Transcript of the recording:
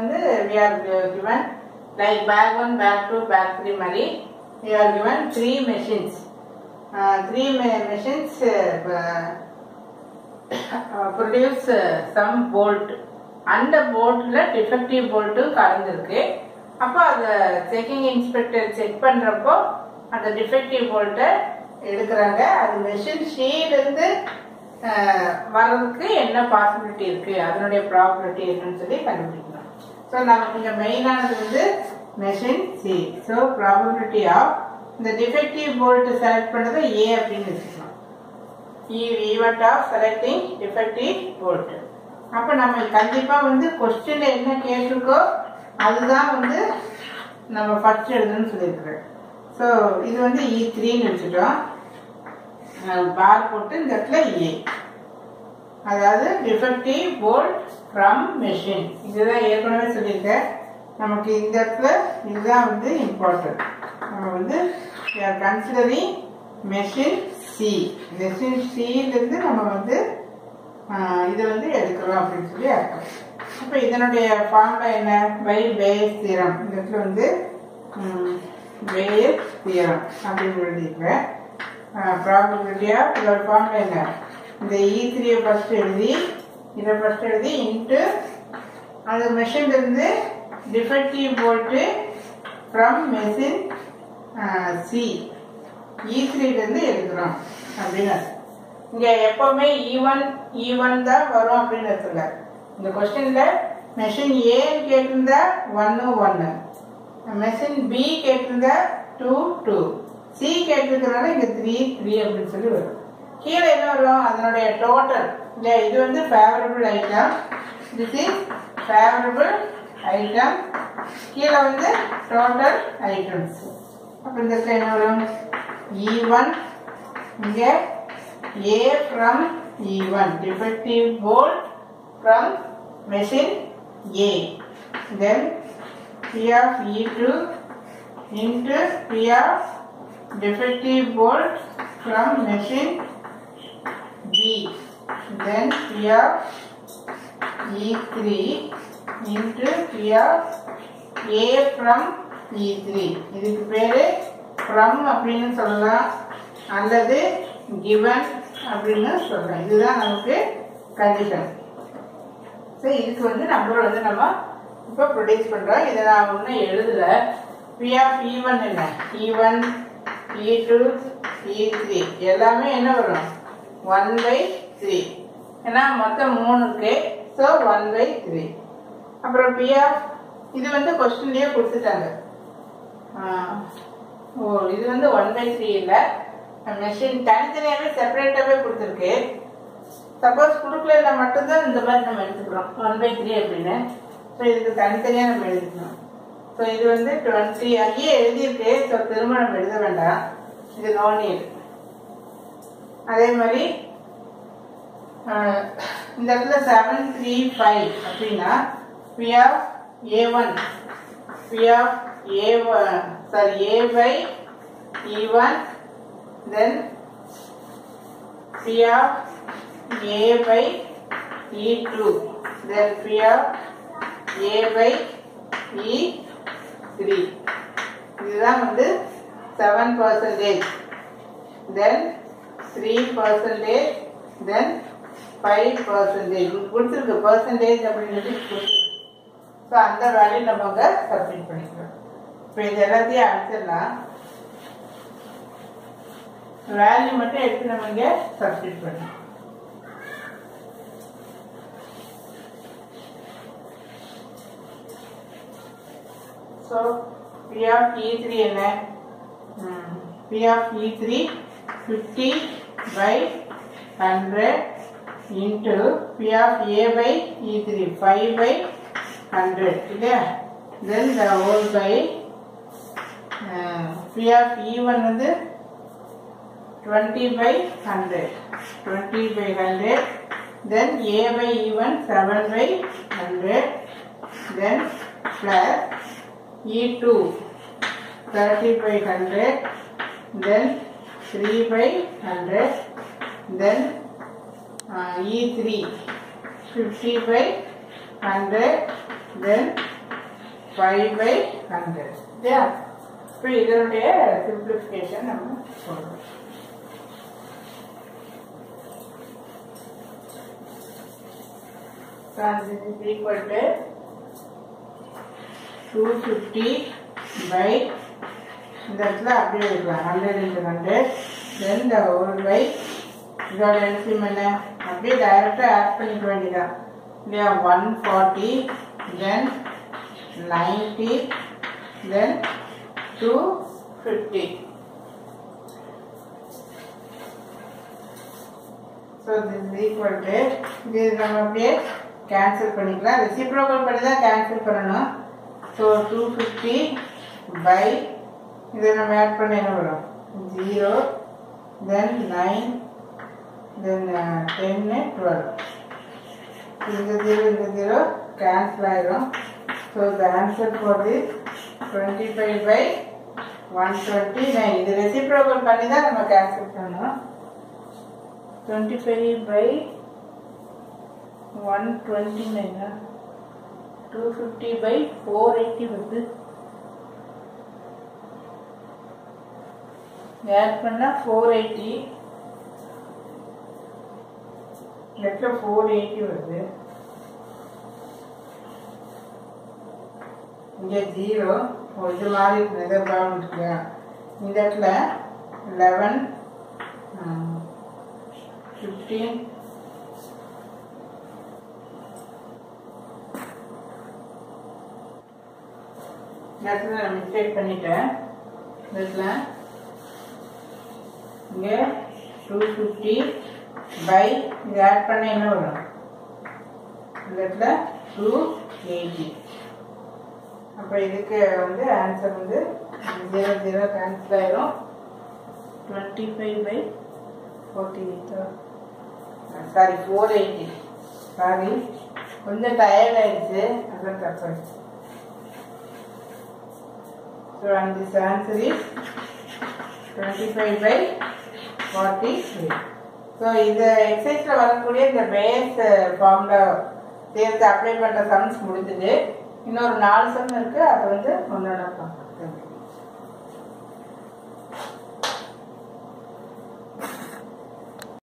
வந்து we are given like bag 1 bag 2 bag 3 மாதிரி we are given three machines uh, three ma- machines uh, uh, produce uh, some bolt அந்த போல்ட்ல defective போல்ட்டும் கலந்துருக்கு அப்போ அதை checking inspector check பண்றப்போ அந்த defective போல்ட்டை எடுக்கிறாங்க அது மெஷின் ஷீலேருந்து வர்றதுக்கு என்ன பாசிபிலிட்டி இருக்கு அதனுடைய ப்ராபிலிட்டி இருக்குன்னு சொல்லி கண்டுபிடிக்கணும் ஸோ நமக்கு இங்கே மெயினானது வந்து machine C so probability of இந்த டிஃபெக்டிவ் போல்ட் செலக்ட் பண்ணதை ஏ அப்படின்னு வச்சுக்கலாம் event of selecting defective bolt அப்போ நம்ம கண்டிப்பாக வந்து கொஸ்டின்ல என்ன கேட்டிருக்கோ அதுதான் வந்து நம்ம ஃபர்ஸ்ட் எழுதணும்னு சொல்லியிருக்கிறேன் ஸோ இது வந்து இ த்ரீன்னு வச்சுட்டோம் பார் போட்டு இந்த இடத்துல ஏ அதாவது டிஃபெக்டிவ் போல்ட் ஃப்ரம் மெஷின் இதுதான் ஏற்கனவே சொல்லியிருக்கேன் நமக்கு இந்த இடத்துல இதுதான் வந்து இம்பார்ட்டன்ட் நம்ம வந்து கன்சிடரிங் மெஷின் சி மெஷின் சியிலேருந்து நம்ம வந்து ஆஹ், இதை வந்து எடுக்கிறோம் அப்படின்னு சொல்லி அர்த்தம் அப்போ இதனுடைய ஃபார்முலா என்ன பை பேஸ் தீரம் இந்த இடத்துல வந்து பேஸ் தீரம் அப்படின்னு எழுதிக்கிறேன் ப்ராபபிலிட்டியாக இதோட ஃபார்முலா என்ன இந்த இ த்ரீயை ஃபஸ்ட் எழுதி இதை ஃபஸ்ட் எழுதி இன்ட்டு அந்த மெஷின்ல இருந்து defective bolt from machine C E த்ரீலேருந்து எடுக்கிறோம் அப்படின்னு அர்த்தம். இங்க எப்பவுமே ஈவன் ஈவன் தான் வரும் அப்படின்னு இருக்குல்ல இந்த கொஸ்டின்ல மெஷின் ஏன்னு கேட்டிருந்தா ஒன்னு ஒன்னு மெஷின் பி கேட்டிருந்தா டூ டூ சி கேட்டிருக்கிறனால இங்க த்ரீ த்ரீ அப்படின்னு சொல்லி வரும் கீழே என்ன வரும் அதனுடைய டோட்டல் இல்லையா இது வந்து favourable item this is favourable item கீழே வந்து டோட்டல் ஐட்டம்ஸ் அப்போ இந்த இடத்துல என்ன வரும் இ ஒன் இங்கே A from E1, defective bolt from machine A. Then P of E2 into P of defective bolt from machine B. Then P of E3 into P of A from E3. இதுக்கு பேரு from அப்படின்னு சொல்லலாம் அல்லது given அப்படின்னு சொல்லலாம் இதுதான் நமக்கு condition so இதுக்கு வந்து நம்பர் வந்து நம்ம இப்போ ப்ரொடியூஸ் பண்ணுறோம் இதை நான் ஒன்றும் எழுதல பி ஆஃப் இ ஒன் என்ன E one E two E three எல்லாமே என்ன வரும் ஒன் பை த்ரீ ஏன்னா மொத்தம் மூணு இருக்கு ஸோ ஒன் பை த்ரீ அப்புறம் பி ஆஃப் இது வந்து கொஸ்டின்லேயே கொடுத்துட்டாங்க ஆஹ், ஓ இது வந்து ஒன் பை த்ரீ இல்லை மெஷின் தனித்தனியாகவே செப்பரேட்டாகவே கொடுத்துருக்கு சப்போஸ் கொடுக்கலன்னா மட்டும்தான் இந்த மாதிரி நம்ம எடுத்துக்கிறோம் ஒன் பை த்ரீ அப்படின்னு ஸோ இதுக்கு தனித்தனியாக நம்ம எழுதிக்கணும் ஸோ இது வந்து டுவெண்ட்டி அங்கேயே எழுதியிருக்கு ஸோ திரும்ப நம்ம எழுத வேண்டாம் இது நோ நீட் அதே மாதிரி ஆஹ், இந்த இடத்துல செவன் த்ரீ ஃபைவ் அப்படின்னா P of A one P of A sorry A by E one then P of A by E2 then P of A by E3 இதுதான் வந்து seven percentage then three percentage then five percentage கொடுத்துருக்கு percentage அப்படின்னு சொல்லி so அந்த value நம்ம அங்கே submit பண்ணிக்கிறோம் இப்போ இது எல்லாத்தையும் அடிச்சிடலாம் வேல்யூ மட்டும் எடுத்து நம்ம இங்க சப்ஸ்டிட் பண்ணணும் so P of E three என்ன P of E three fifty by hundred into P of A by E three five by hundred இல்லையா then the whole by P of E one வந்து 20 by 100 20 by 100 then a by e1 7 by 100 then plus e2 30 by 100 then 3 by 100 then uh, e3 50 by 100 then five by hundred இல்லையா இப்போ இதனுடைய simplification நம்ம சொல்கிறோம் So this is equal to 250 by இந்த இடத்துல அப்படியே இருக்கலாம் ஹண்ட்ரட் இன்ட்டு ஹண்ட்ரட் தென் இந்த ஒரு பை இதோட எல்சியம் என்ன அப்படியே டைரெக்டாக ஆட் பண்ணிக்க வேண்டியதான் இல்லையா one forty then ninety then two fifty so this equal to இது நம்ம அப்படியே கேன்சல் பண்ணிக்கலாம் ரெசிப்ரோக்கல் பண்ணி தான் கேன்சல் பண்ணணும் ஸோ டூ ஃபிஃப்டி பை இதை நம்ம ஆட் பண்ண என்ன வரும் ஜீரோ தென் நைன் தென் டென்னு டுவெல் இந்த ஜீரோ இந்த ஜீரோ கேன்சல் ஆயிரும் so the answer for this twenty five by one twenty nine இது ரெசிப்ரோக்கல் பண்ணி தான் நம்ம கேன்சல் பண்ணணும் twenty five by one twenty நைனா two fifty by four eighty வருது ஆட் பண்ணால் ஃபோர் எயிட்டி லெட்டில் ஃபோர் எயிட்டி வருது இங்கே ஜீரோ இது மாதிரி இதை ப்ராப்ளம் இருக்கு இந்த இடத்துல லெவன் ஃபிஃப்டீன் இடத்துல நான் மிஸ்டேக் பண்ணிட்டேன் இதில் இங்கே டூ ஃபிஃப்டி பை இது ஆட் பண்ண என்ன வரும் இந்த இடத்துல டூ எயிட்டி அப்போ இதுக்கு வந்து ஆன்சர் வந்து ஜீரோ ஜீரோ கேன்சல் ஆயிரும் டுவெண்ட்டி ஃபைவ் பை ஃபோர்ட்டி எயிட்டா சாரி ஃபோர் எயிட்டி சாரி கொஞ்சம் டயர்ட் ஆயிடுச்சு அதான் தப்பாயிடுச்சு so and this answer is twenty five by forty three so இந்த எக்ஸசைஸில் வரக்கூடிய இந்த பேஸ் ஃபார்முலா சேர்த்து அப்ளை பண்ணுற சம்ஸ் முடிஞ்சது இன்னொரு நாலு சம் இருக்குது அதை வந்து ஒன்றோட பார்க்கலாம்